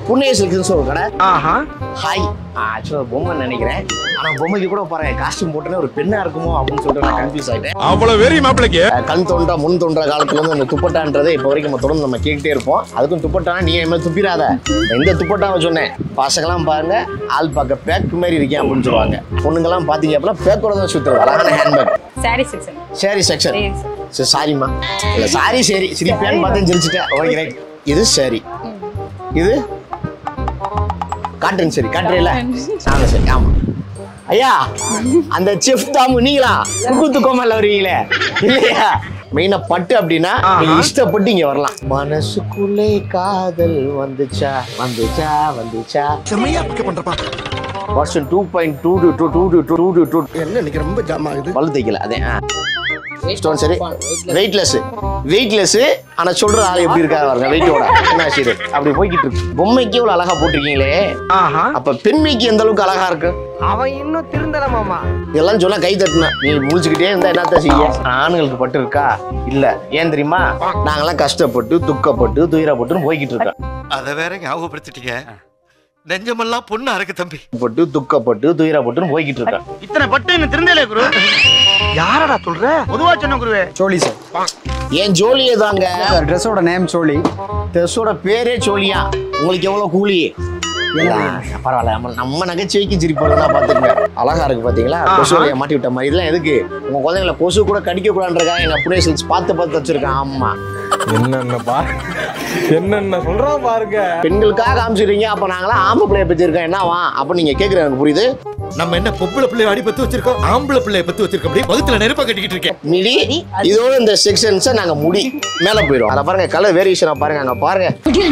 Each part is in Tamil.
புண்ணிய சில்க்ஸ்னு ஒரு கடை ஆஹா ஹாய் ஆக்சுவலாக பொம்மை நினைக்கிறேன் ஆனா பொம்மைக்கு கூட பாருங்க காஸ்டியூம் போட்டுன்னு ஒரு பெண்ணா இருக்குமோ அப்படின்னு சொல்லிட்டு நான் கன்ஃபியூஸ் ஆயிட்டேன் அவ்வளவு வெறி மாப்பிளைக்கு அஹ் கண் தோன்றா முன் தோன்றா காலத்துல வந்து அந்த துப்பட்டான்றதை இப்போ வரைக்கும் நம்ம தொடர்ந்து நம்ம கேட்டுட்டே இருப்போம் அதுக்கும் துப்பட்டானா நீ என்ன துப்பிடாத இந்த துப்பட்டாவை சொன்னேன் பசங்களாம் பாருங்க ஆள் பார்க்க பேக் மாதிரி இருக்கேன் அப்படின்னு சொல்லுவாங்க பொண்ணுங்கெல்லாம் பாத்தீங்க அப்படின்னா பேக்கோட தான் சுத்துறது அழகான ஹேண்ட்பேக் சாரி செக்ஷன் சரி செக்ஷன் சரி, sir. சரி சாரிம்மா இல்ல சாரி சரி சிரிப்பேன்னு பார்த்தேன் சிரிச்சிட்டேன் ஓகே ரைட் இது சரி இது காட்டன் சரி காட்டுறீல ஆமா சரி ஆமா ஐயா அந்த செஃப் தாமு நீங்களா குத்து கோமல்ல வருவீங்களே இல்லையா மெயினா பட்டு அப்படின்னா நீங்க இஷ்டப்பட்டு இங்க வரலாம் மனசுக்குள்ளே காதல் வந்துச்சா வந்துச்சா வந்துச்சா செம்மையா பிக்கப் பண்றப்பா version two point two two two two two two two என்ன இன்னைக்கு ரொம்ப ஜாம் ஆகுது பல்லு தைக்கல அதே ஸ்டோன் சரி வெயிட்லெஸ் வெயிட்லெஸ் ஆனா சொல்ற ஆள் எப்படி இருக்காரு பாருங்க வெயிட்டோட என்ன சரி அப்படி போய்கிட்டு இருக்கு பொம்மைக்கு இவ்வளவு அழகா போட்டிருக்கீங்களே ஆஹா அப்ப பெண்மைக்கு எந்த அளவுக்கு அழகா இருக்கு அவன் இன்னும் திருந்தல மாமா இதெல்லாம் சொன்னா கை தட்டுன நீ முழிச்சுக்கிட்டே இருந்தா என்னத்த செய்ய ஆண்களுக்கு பட்டு இருக்கா இல்ல ஏன் தெரியுமா நாங்கெல்லாம் கஷ்டப்பட்டு துக்கப்பட்டு துயரப்பட்டு போய்கிட்டு இருக்கோம் அத வேற ஞாபகப்படுத்திட்டீங்க நெஞ்சமெல்லாம் பொண்ணு அறக்கு தம்பி பட்டு துக்கப்பட்டு துயரப்பட்டு போய்கிட்டு இருக்கோம் இத்தனை பட்டு என்ன திருந்தல குரு யாரடா சொல்ற பொதுவா சொன்ன குருவே சோழி சார் ஏன் ஜோலியே தாங்க சார் ட்ரெஸ்ஸோட நேம் சோழி ட்ரெஸ்ஸோட பேரே சோழியா உங்களுக்கு எவ்வளவு கூலி இல்ல, பரவாயில்ல நம்ம நம்ம நகைச்சுவைக்கு சிரிப்போம் பாத்துக்கங்க அழகா இருக்கு பாத்தீங்களா கொசு வலைய மாட்டி விட்ட மாதிரி இதெல்லாம் எதுக்கு உங்க குழந்தைங்கள கொசு கூட கடிக்க கூடாதுன்றக்காக எங்க புனே சில்க்ஸ் பார்த்து பார்த்து வச்சிருக்கேன் ஆமா என்னென்ன பா என்னென்ன சொல்றான் பாருங்க பெண்களுக்காக காமிச்சிடுறீங்க அப்ப நாங்களாம் ஆம்பளை பிள்ளைய பெற்றிருக்கோம் என்னவா அப்ப நீங்க கேக்குறது எனக்கு புரியுது நம்ம என்ன பொம்பளை பிள்ளைய அடி பத்து வச்சிருக்கோம் ஆம்பளை பிள்ளைய பத்து வச்சிருக்கோம் அப்படி வகுத்துல நெருப்ப கட்டிக்கிட்டு இருக்கேன் மிடி இதோட இந்த செக்ஷன்ஸை நாங்க முடி மேல போயிடும் அதை பாருங்க கலர் வேரியேஷனை பாருங்க அங்க பாருங்க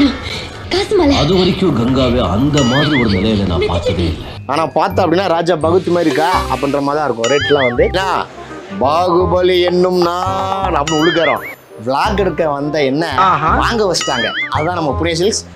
அது வரைக்கும் கங்காவை அந்த மாதிரி ஒரு நிலையில நான் பார்த்ததே இல்லை ஆனா பார்த்தா அப்படின்னா ராஜா பகுத் மாதிரி இருக்கா அப்படின்ற மாதிரி தான் இருக்கும் ரேட்லாம் வந்து என்ன, பாகுபலி என்னும் நான் அப்படின்னு உழுக்கிறோம் vlog எடுக்க வந்த என்ன ஆஹா. வாங்க வச்சிட்டாங்க அதுதான் நம்ம புனே சில்க்ஸ்